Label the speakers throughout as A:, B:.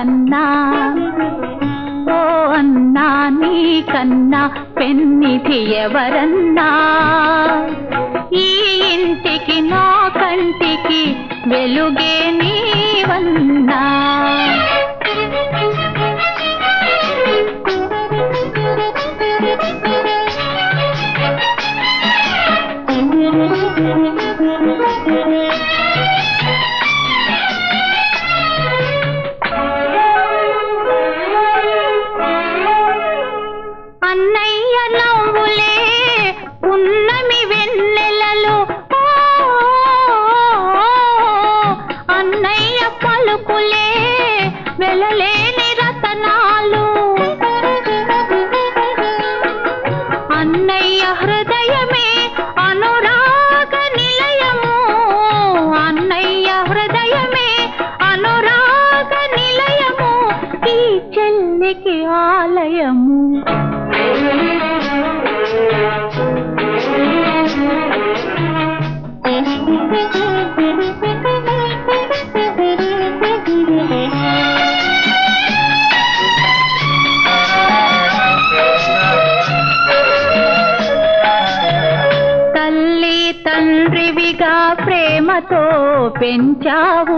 A: కన్నా ఓ అన్నా నీ కన్నా పెన్నిధి ఎవరన్నా ఈ ఇంటికి నా కంటికి వెలుగే నీవన్నా అన్నయ్య నవ్వులే ఉన్నమి వెన్నెలలు ఓ, అన్నయ్య పలుకులే వెలలేని రతనాలు అన్నయ్య హృదయమే అనురాగ నిలయము అన్నయ్య హృదయమే అనురాగ నిలయము ఈ చెల్లికి ఆలయము తల్లి తండ్రివిగా ప్రేమతో పెంచావు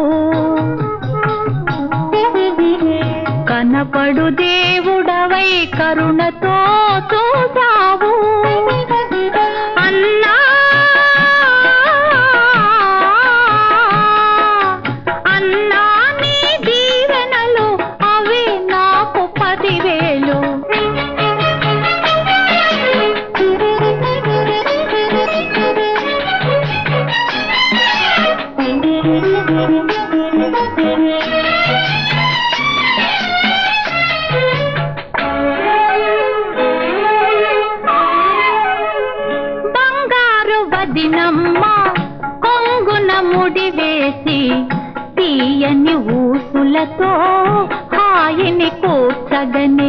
A: కనపడు దేవుడవై కరుణతో చూసావు అన్నా అన్నా నీ దీవెనలు అవి నాకు పదివేలు బంగారు వదినమ్మ కొంగున ముడి వేసి తీయని ఊసులతో హాయిని కూర్చగనే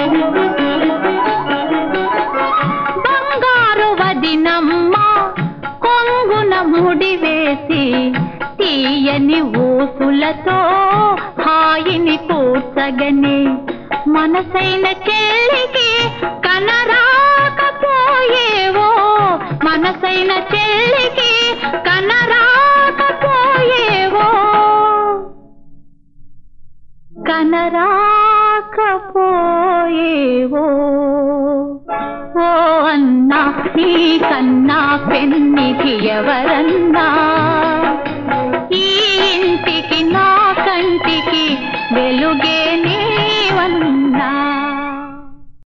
A: బంగారు వదినమ్మ కొంగున ముడి వేసి తీయని ఊసులతో హాయిని కూర్చగనే మనసైన చెల్లికి కనరాకపోయేవో మనసైన చెల్లికి కనరాకపోయేవో కనరాకపోయేవో ఓ అన్నా నీ కన్నా పెన్నిధి ఎవరన్నా